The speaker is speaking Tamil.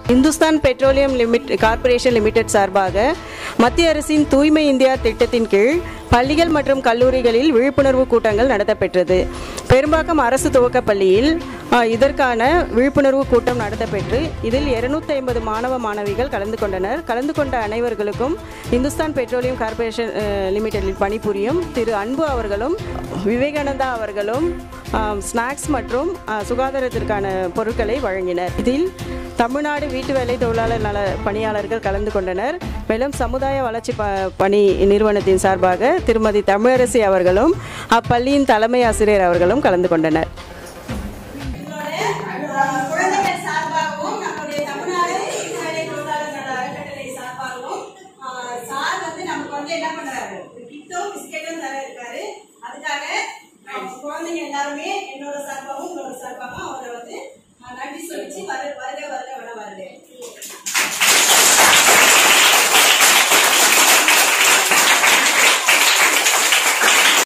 Hindustan petroleum limit corporation limited சார்பாக மத்திய அரசின் தூய்மை இந்தியா திட்டத்தின் கீழ் பள்ளிகள் மற்றும் கல்லூரிகளில் விழிப்புணர்வு கூட்டங்கள் நடத்தப்பெற்றது பெரும்பாக்கம் அரசு துவக்கப் பள்ளியில் ஆ, இதற்கான விழிப்புணர்வு கூட்டம் நடத்தப்பெற்று இதில் இருநூத்தி ஐம்பது மாணவ மாணவிகள் கலந்து கொண்டனர் கலந்து கொண்ட அனைவர்களுக்கும் இந்துஸ்தான் பெட்ரோலியம் கார்ப்பரேஷன் அஹ், லிமிடெடில் பணிபுரியும் திரு அன்பு அவர்களும் விவேகானந்தா அவர்களும் ஆம், ஸ்நாக்ஸ் மற்றும் ஆ, சுகாதாரத்திற்கான பொருட்களை வழங்கினர் இதில் தமிழ்நாடு வீட்டு வேலை தொழிலாளர் நல பணியாளர்கள் கலந்து கொண்டனர் மேலும் சமுதாய வளர்ச்சி ப பணி நிறுவனத்தின் சார்பாக திருமதி தமிழரசி அவர்களும் அப்பள்ளியின் தலைமை ஆசிரியர் அவர்களும் கலந்து கொண்டனர்